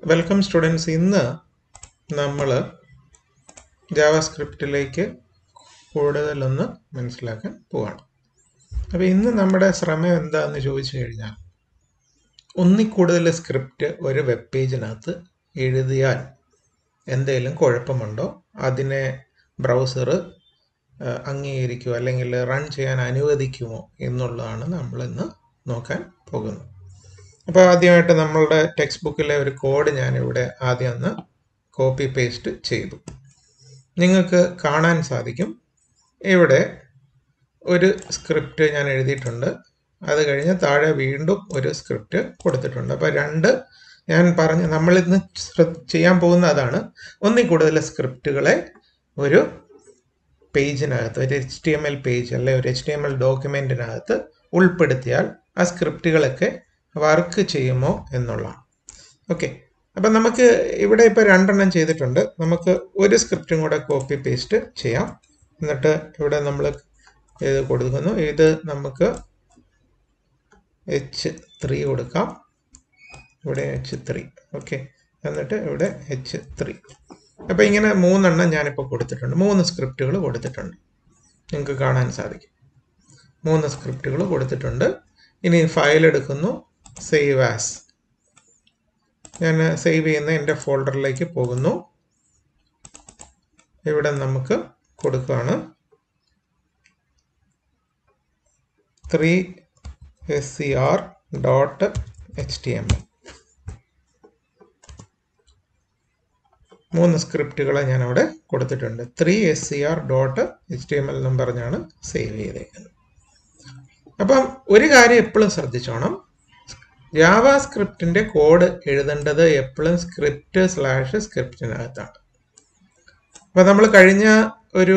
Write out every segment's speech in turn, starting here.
welcome students ഇന്ന് നമ്മൾ ജാവാസ്ക്രിപ്റ്റിലേക്ക് കൂടുതലൊന്ന് മനസ്സിലാക്കാൻ പോവാണ് അപ്പോൾ ഇന്ന് നമ്മുടെ ശ്രമം എന്താണെന്ന് ചോദിച്ചു കഴിഞ്ഞാൽ ഒന്നിൽ കൂടുതൽ സ്ക്രിപ്റ്റ് ഒരു വെബ് പേജിനകത്ത് എഴുതിയാൽ എന്തെങ്കിലും കുഴപ്പമുണ്ടോ അതിനെ ബ്രൗസർ അംഗീകരിക്കുമോ അല്ലെങ്കിൽ റൺ ചെയ്യാൻ അനുവദിക്കുമോ എന്നുള്ളതാണ് നമ്മളിന്ന് നോക്കാൻ പോകുന്നത് അപ്പോൾ ആദ്യമായിട്ട് നമ്മളുടെ ടെക്സ്റ്റ് ബുക്കിലെ ഒരു കോഡ് ഞാനിവിടെ ആദ്യം ഒന്ന് കോപ്പി പേസ്റ്റ് ചെയ്തു നിങ്ങൾക്ക് കാണാൻ സാധിക്കും ഇവിടെ ഒരു സ്ക്രിപ്റ്റ് ഞാൻ എഴുതിയിട്ടുണ്ട് അത് കഴിഞ്ഞ് താഴെ വീണ്ടും ഒരു സ്ക്രിപ്റ്റ് കൊടുത്തിട്ടുണ്ട് അപ്പോൾ രണ്ട് ഞാൻ പറഞ്ഞ നമ്മളിന്ന് ചെയ്യാൻ പോകുന്ന അതാണ് ഒന്നിൽ കൂടുതൽ സ്ക്രിപ്റ്റുകളെ ഒരു പേജിനകത്ത് ഒരു H T M L page അല്ലെ ഒരു എച്ച് ടി എം എൽ ഡോക്യുമെൻറ്റിനകത്ത് ഉൾപ്പെടുത്തിയാൽ ആ സ്ക്രിപ്റ്റുകളൊക്കെ വർക്ക് ചെയ്യുമോ എന്നുള്ളതാണ് ഓക്കെ അപ്പം നമുക്ക് ഇവിടെ ഇപ്പോൾ രണ്ടെണ്ണം ചെയ്തിട്ടുണ്ട് നമുക്ക് ഒരു സ്ക്രിപ്റ്റും കൂടെ കോപ്പി പേസ്റ്റ് ചെയ്യാം എന്നിട്ട് ഇവിടെ നമ്മൾ ഇത് കൊടുക്കുന്നു ഇത് നമുക്ക് എച്ച് ത്രീ കൊടുക്കാം ഇവിടെ എച്ച് ത്രീ ഓക്കെ എന്നിട്ട് ഇവിടെ എച്ച് ത്രീ അപ്പോൾ ഇങ്ങനെ മൂന്നെണ്ണം ഞാനിപ്പോൾ കൊടുത്തിട്ടുണ്ട് മൂന്ന് സ്ക്രിപ്റ്റുകൾ കൊടുത്തിട്ടുണ്ട് നിങ്ങൾക്ക് കാണാൻ സാധിക്കും മൂന്ന് സ്ക്രിപ്റ്റുകൾ കൊടുത്തിട്ടുണ്ട് ഇനി ഫയൽ എടുക്കുന്നു സേവ് ആസ് ഞാൻ സേവ് ചെയ്യുന്ന എൻ്റെ ഫോൾഡറിലേക്ക് പോകുന്നു ഇവിടെ നമുക്ക് കൊടുക്കുകയാണ് three S C R dot H T M L മൂന്ന് സ്ക്രിപ്റ്റുകളെ ഞാൻ അവിടെ കൊടുത്തിട്ടുണ്ട് three S C R dot H T M L എന്നും പറഞ്ഞാണ് സേവ് ചെയ്തേക്കുന്നത് അപ്പം ഒരു കാര്യം എപ്പോഴും ശ്രദ്ധിച്ചോണം ജാവ സ്ക്രിപ്റ്റിന്റെ കോഡ് എഴുതേണ്ടത് എപ്പോഴും സ്ക്രിപ്റ്റ് സ്ലാഷ് സ്ക്രിപ്റ്റിനകത്താണ് അപ്പം നമ്മൾ കഴിഞ്ഞ ഒരു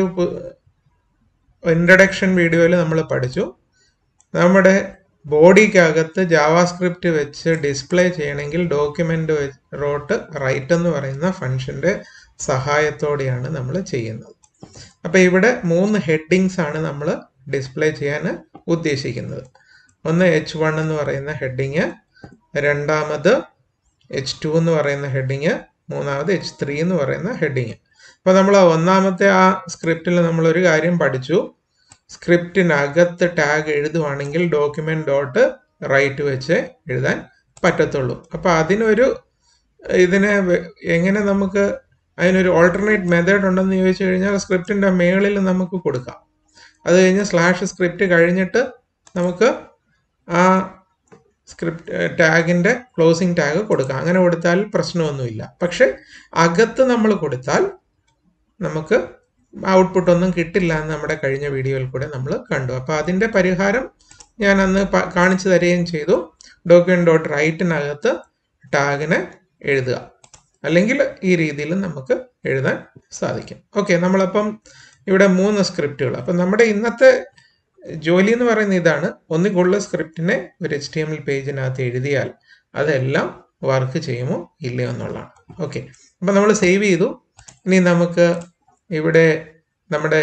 ഇൻട്രഡക്ഷൻ വീഡിയോയിൽ നമ്മൾ പഠിച്ചു നമ്മുടെ ബോഡിക്കകത്ത് ജാവാസ്ക്രിപ്റ്റ് വെച്ച് ഡിസ്പ്ലേ ചെയ്യണമെങ്കിൽ ഡോക്യുമെൻ്റ് റോട്ട് റൈറ്റ് എന്ന് പറയുന്ന ഫംഗ്ഷൻ്റെ സഹായത്തോടെയാണ് നമ്മൾ ചെയ്യുന്നത് അപ്പോൾ ഇവിടെ മൂന്ന് ഹെഡിങ്സ് ആണ് നമ്മൾ ഡിസ്പ്ലേ ചെയ്യാൻ ഉദ്ദേശിക്കുന്നത് ഒന്ന് എച്ച് വൺ എന്ന് പറയുന്ന ഹെഡിങ് രണ്ടാമത് എച്ച് ടു എന്ന് പറയുന്ന ഹെഡിങ് മൂന്നാമത് എച്ച് ത്രീ എന്ന് പറയുന്ന ഹെഡിങ് അപ്പോൾ നമ്മൾ ഒന്നാമത്തെ ആ സ്ക്രിപ്റ്റിൽ നമ്മൾ ഒരു കാര്യം പഠിച്ചു സ്ക്രിപ്റ്റിനകത്ത് ടാഗ് എഴുതുവാണെങ്കിൽ ഡോക്യുമെന്റ് ഡോട്ട് റൈറ്റ് വെച്ച് എഴുതാൻ പറ്റത്തുള്ളൂ അപ്പോൾ അതിനൊരു ഇതിനെ എങ്ങനെ നമുക്ക് അതിനൊരു ഓൾട്ടർനേറ്റ് മെത്തേഡ് ഉണ്ടെന്ന് ചോദിച്ചു കഴിഞ്ഞാൽ സ്ക്രിപ്റ്റിൻ്റെ മേളിൽ നമുക്ക് കൊടുക്കാം അത് കഴിഞ്ഞ് സ്ലാഷ് സ്ക്രിപ്റ്റ് കഴിഞ്ഞിട്ട് നമുക്ക് ആ സ്ക്രിപ്റ്റ് ടാഗിൻ്റെ ക്ലോസിംഗ് ടാഗ് കൊടുക്കാം അങ്ങനെ കൊടുത്താൽ പ്രശ്നമൊന്നുമില്ല പക്ഷെ അകത്ത് നമ്മൾ കൊടുത്താൽ നമുക്ക് ഔട്ട്പുട്ട് ഒന്നും കിട്ടില്ല എന്ന് നമ്മുടെ കഴിഞ്ഞ വീഡിയോയിൽ കൂടെ നമ്മൾ കണ്ടു അപ്പോൾ അതിൻ്റെ പരിഹാരം ഞാൻ അന്ന് കാണിച്ചു തരികയും ചെയ്തു ഡോക്യുമെന്റ് ഡോട്ട് റൈറ്റിനകത്ത് ടാഗിനെ എഴുതുക അല്ലെങ്കിൽ ഈ രീതിയിൽ നമുക്ക് എഴുതാൻ സാധിക്കും ഓക്കെ നമ്മളപ്പം ഇവിടെ മൂന്ന് സ്ക്രിപ്റ്റുകൾ അപ്പം നമ്മുടെ ഇന്നത്തെ ജോലി എന്ന് പറയുന്ന ഇതാണ് ഒന്നിൽ കൂടുതൽ സ്ക്രിപ്റ്റിനെ ഒരു എച്ച് ടി എം എൽ പേജിനകത്ത് എഴുതിയാൽ അതെല്ലാം വർക്ക് ചെയ്യുമോ ഇല്ലയോ എന്നുള്ളതാണ് ഓക്കെ അപ്പം നമ്മൾ സേവ് ചെയ്തു ഇനി നമുക്ക് ഇവിടെ നമ്മുടെ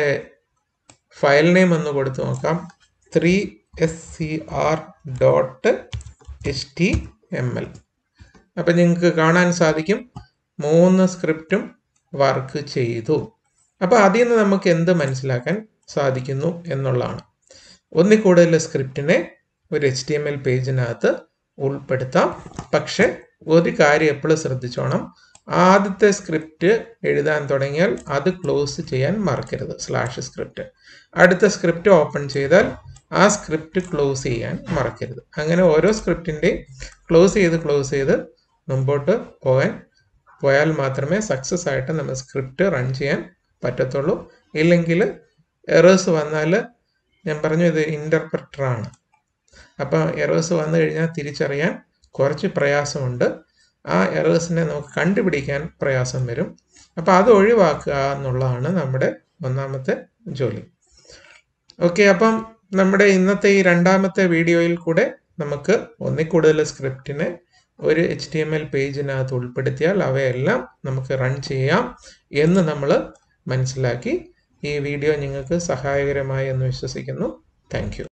ഫയൽ നെയിം ഒന്ന് കൊടുത്തു നോക്കാം three S C R dot H T M L അപ്പം നിങ്ങൾക്ക് കാണാൻ സാധിക്കും മൂന്ന് സ്ക്രിപ്റ്റും വർക്ക് ചെയ്തു അപ്പോൾ അതിൽ നിന്ന് നമുക്ക് എന്ത് മനസ്സിലാക്കാൻ സാധിക്കുന്നു എന്നുള്ളതാണ് ഒന്നിൽ കൂടുതൽ സ്ക്രിപ്റ്റിനെ ഒരു എച്ച് ടി എം എൽ പേജിനകത്ത് ഉൾപ്പെടുത്താം പക്ഷെ ഒരു കാര്യം എപ്പോഴും ശ്രദ്ധിച്ചോണം ആദ്യത്തെ സ്ക്രിപ്റ്റ് എഴുതാൻ തുടങ്ങിയാൽ അത് ക്ലോസ് ചെയ്യാൻ മറക്കരുത് സ്ലാഷ് സ്ക്രിപ്റ്റ് അടുത്ത സ്ക്രിപ്റ്റ് ഓപ്പൺ ചെയ്താൽ ആ സ്ക്രിപ്റ്റ് ക്ലോസ് ചെയ്യാൻ മറക്കരുത് അങ്ങനെ ഓരോ സ്ക്രിപ്റ്റിൻ്റെയും ക്ലോസ് ചെയ്ത് ക്ലോസ് ചെയ്ത് മുമ്പോട്ട് പോകാൻ പോയാൽ മാത്രമേ സക്സസ് ആയിട്ട് നമ്മൾ സ്ക്രിപ്റ്റ് റൺ ചെയ്യാൻ പറ്റത്തുള്ളൂ ഇല്ലെങ്കിൽ എറേഴ്സ് വന്നാൽ ഞാൻ പറഞ്ഞു ഇത് ഇൻ്റർപ്രറ്ററാണ് അപ്പോൾ എറേഴ്സ് വന്നു കഴിഞ്ഞാൽ തിരിച്ചറിയാൻ കുറച്ച് പ്രയാസമുണ്ട് ആ എറേഴ്സിനെ നമുക്ക് കണ്ടുപിടിക്കാൻ പ്രയാസം വരും അപ്പോൾ അത് ഒഴിവാക്കുക എന്നുള്ളതാണ് നമ്മുടെ ഒന്നാമത്തെ ജോലി ഓക്കെ അപ്പം നമ്മുടെ ഇന്നത്തെ ഈ രണ്ടാമത്തെ വീഡിയോയിൽ കൂടെ നമുക്ക് ഒന്നിൽ കൂടുതൽ സ്ക്രിപ്റ്റിനെ ഒരു എച്ച് ടി എം എൽ പേജിനകത്ത് ഉൾപ്പെടുത്തിയാൽ അവയെല്ലാം നമുക്ക് റൺ ചെയ്യാം എന്ന് നമ്മൾ മനസ്സിലാക്കി ഈ വീഡിയോ നിങ്ങൾക്ക് സഹായകരമായി എന്ന് വിശ്വസിക്കുന്നു താങ്ക്